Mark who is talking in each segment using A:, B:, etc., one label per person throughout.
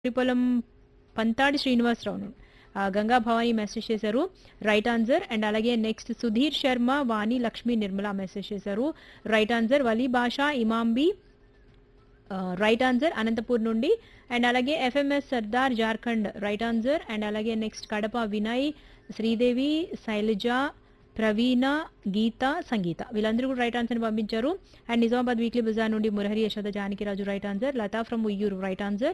A: శ్రీపొలం పంతాడి శ్రీనివాసరావు ఆ, గంగా భవాని మెసేజ్ చేశారు right answer and అలాగే నెక్స్ట్ సుధీర్ శర్మ వాణి లక్ష్మి నిర్మల మెసేజ్ చేశారు right answer Vali Basha Imambi right answer Anantapur నుండి అండ్ అలాగే FMS Sardar Jharkhand right answer and అలాగే నెక్స్ట్ కడప వినయ్ శ్రీదేవి శైలజ ప్రవీణ గీత సంగీత వీళ్ళందరూ కూడా రైట్ ఆన్సర్ పంపించారు అండ్ నిజామాబాద్ వీక్లీ బజార్ నుండి Murahari Yashoda Janakiraju right answer Latha from Uyyuru right answer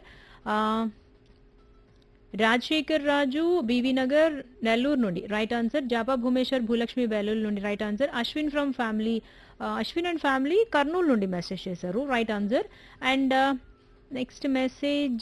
A: Rajasekhar Raju BV Nagar Nellore నుండి రైట్ ఆన్సర్ జాపా భూమేశ్వర్ భూలక్ష్మి బెలూరు నుండి right answer Ashwin from family Ashwin and family Kurnool నుండి మెసేజ్ చేశారు right answer and next message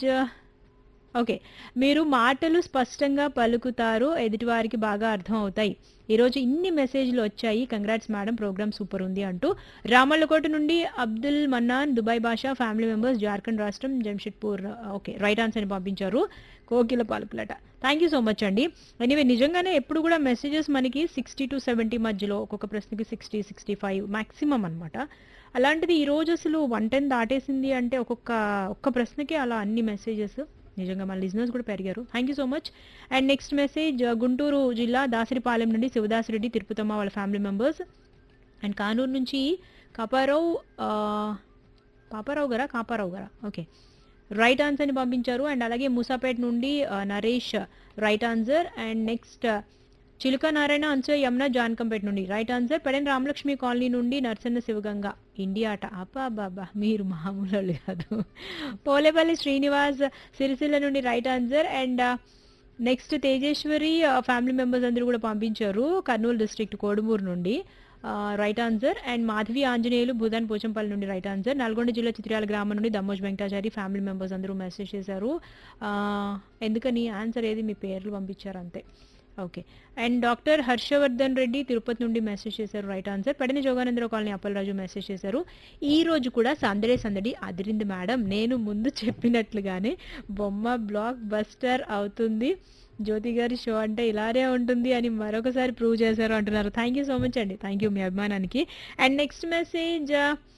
A: okay మీరు మాటలు స్పష్టంగా పలుకుతారు ఎదుటివారికి బాగా అర్థం అవుతాయి ఈరోజు ఇన్ని మెసేజ్లు వచ్చాయి కంగ్రాట్స్ మేడం ప్రోగ్రామ్ సూపర్ ఉంది అంటూ రామల్లకోట నుండి అబ్దుల్ మన్నాన్ దుబాయ్ భాషా ఫ్యామిలీ మెంబర్స్ జార్ఖండ్ రాష్ట్రం జంషెడ్పూర్ ఓకే రైట్ ఆన్సర్ని పంపించారు కోకిల పాలకులట థ్యాంక్ యూ సో మచ్ అండి ఎనీవే నిజంగానే ఎప్పుడు కూడా మెసేజెస్ మనకి సిక్స్టీ టు సెవెంటీ మధ్యలో ఒక్కొక్క ప్రశ్నకి సిక్స్టీ సిక్స్టీ ఫైవ్ మ్యాక్సిమం అనమాట అలాంటిది ఈ రోజు అసలు వన్ టెన్ దాటేసింది అంటే ఒక్కొక్క ఒక్క ప్రశ్నకి అలా అన్ని మెసేజెస్ నిజంగా మన లిజినర్స్ కూడా పెరిగారు thank you so much and next message Guntur జిల్లా దాసరిపాలెం నుండి శివదాసరెడ్డి తిరుపతమ్మ వాళ్ళ ఫ్యామిలీ మెంబర్స్ అండ్ కానూరు నుంచి కాపారావు ఆ, పాపారావు గారా కాపారావు గారా ఓకే రైట్ ఆన్సర్ని పంపించారు అండ్ అలాగే మూసాపేట్ నుండి ఆ, Naresh right answer and next Chiluka Narayana answer Yamuna Jankampet నుండి right answer Pedan Ramalakshmi colony నుండి నర్సన్న శివగంగ ఇండియా అట అబ్బా బాబా మీరు మామూలు వాళ్ళు కాదు పోలేపల్లి శ్రీనివాస్ సిరిసిల్ల నుండి right answer and next Tejeswari family members అందరూ కూడా పంపించారు కర్నూలు డిస్ట్రిక్ట్ కోడుమూరు నుండి right answer and Madhavi Anjaneyulu Bhoodan Pochampally నుండి రైట్ ఆన్సర్ నల్గొండ జిల్లా చిత్రాల గ్రామం నుండి దమ్మోజ్ వెంకటాచారి ఫ్యామిలీ మెంబర్స్ అందరూ మెసేజ్ చేశారు ఆ, ఎందుకని ఆన్సర్ ఏది మీ పేర్లు పంపించారు అంతే okay and doctor Harshavardhan Reddy Tirupati నుండి మెసేజ్ చేశారు రైట్ ఆన్సర్ పడిన జోగానందరావు కాలనీ అప్పలరాజు మెసేజ్ చేశారు ఈ రోజు కూడా సందడే సందడి అదిరింది మేడం నేను ముందు చెప్పినట్లుగానే బొమ్మ బ్లాక్ బస్టర్ అవుతుంది జ్యోతి గారి షో అంటే ఇలానే ఉంటుంది అని మరొకసారి ప్రూవ్ చేశారు అంటున్నారు థ్యాంక్ యూ సో మచ్ అండి థ్యాంక్ యూ మీ అభిమానానికి and next message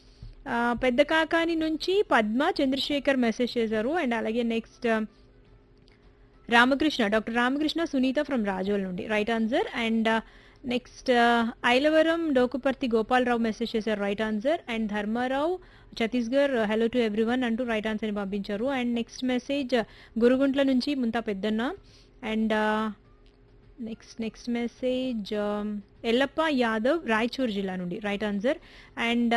A: Pedda Kakani నుంచి పద్మ చంద్రశేఖర్ మెసేజ్ చేశారు అండ్ అలాగే next Ramakrishna doctor Ramakrishna Sunitha from Razole నుండి right answer and next Ailavaram Dokuparthi Gopala Rao message చేశారు right answer and Dharma Rao Chhattisgarh hello to everyone అంటూ రైట్ ఆన్సర్ని పంపించారు అండ్ నెక్స్ట్ మెసేజ్ గురుగుంట్ల నుంచి Munta Peddanna and next next message Yellappa Yadav Raichur జిల్లా నుండి రైట్ ఆన్సర్ అండ్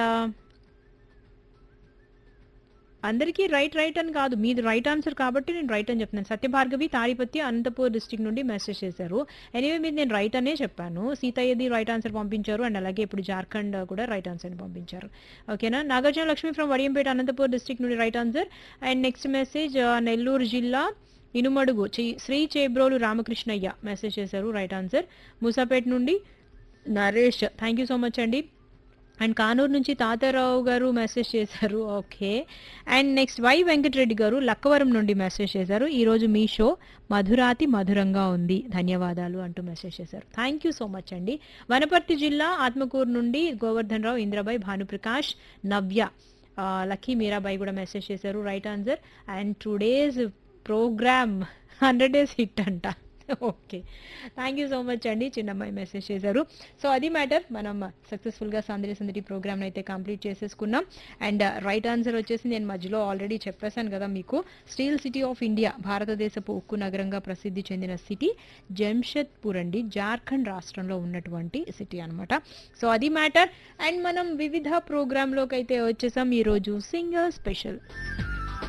A: అందరికీ రైట్ రైట్ అని కాదు మీది రైట్ ఆన్సర్ కాబట్టి నేను రైట్ అని చెప్తున్నాను సత్యభార్గవి తాడిపత్తి అనంతపూర్ డిస్టిక్ నుండి మెసేజ్ చేశారు ఎనీవే మీరు నేను రైట్ అనే చెప్పాను సీతయ్యది రైట్ ఆన్సర్ పంపించారు అండ్ అలాగే ఇప్పుడు జార్ఖండ్ కూడా రైట్ ఆన్సర్ పంపించారు ఓకేనా నాగార్జున లక్ష్మి ఫ్రమ్ వడియంపేట అనంతపూర్ డిస్టిక్ నుండి right answer and next message Nellore జిల్లా ఇనుమడుగు చి- శ్రీ చేబ్రోలు రామకృష్ణయ్య మెసేజ్ చేశారు రైట్ ఆన్సర్ మూసాపేట నుండి Naresh thank you so much అండి అండ్ కానూరు నుంచి తాతారావు గారు మెసేజ్ చేశారు okay and next Y Venkatareddy garu Lakkavaram నుండి మెసేజ్ చేశారు ఈరోజు మీ షో మధురాతి మధురంగా ఉంది ధన్యవాదాలు అంటూ మెసేజ్ చేశారు థ్యాంక్ యూ సో మచ్ అండి వనపర్తి జిల్లా ఆత్మకూరు నుండి గోవర్ధన్ రావు ఇంద్రబాయ్ భానుప్రకాష్ నవ్య ఆ, లక్కీ మీరాబాయి కూడా మెసేజ్ చేశారు right answer and today's programme hundred days hit అంట okay thank you so much అండి చిన్నమ్మాయి మెసేజ్ చేశారు సో అది మ్యాటర్ మనం సక్సెస్ఫుల్గా సందడి సందడి ప్రోగ్రామ్ అయితే కంప్లీట్ చేసేసుకున్నాం అండ్ రైట్ ఆన్సర్ వచ్చేసి నేను మధ్యలో ఆల్రెడీ చెప్పేశాను కదా మీకు స్టీల్ సిటీ ఆఫ్ ఇండియా భారతదేశపు ఉక్కు నగరంగా ప్రసిద్ధి చెందిన సిటీ జంషెద్పూర్ అండి జార్ఖండ్ రాష్ట్రంలో ఉన్నటువంటి సిటీ అన్నమాట సో అది మ్యాటర్ అండ్ మనం వివిధ ప్రోగ్రాంలోకి అయితే వచ్చేసాం ఈరోజు సింగర్ స్పెషల్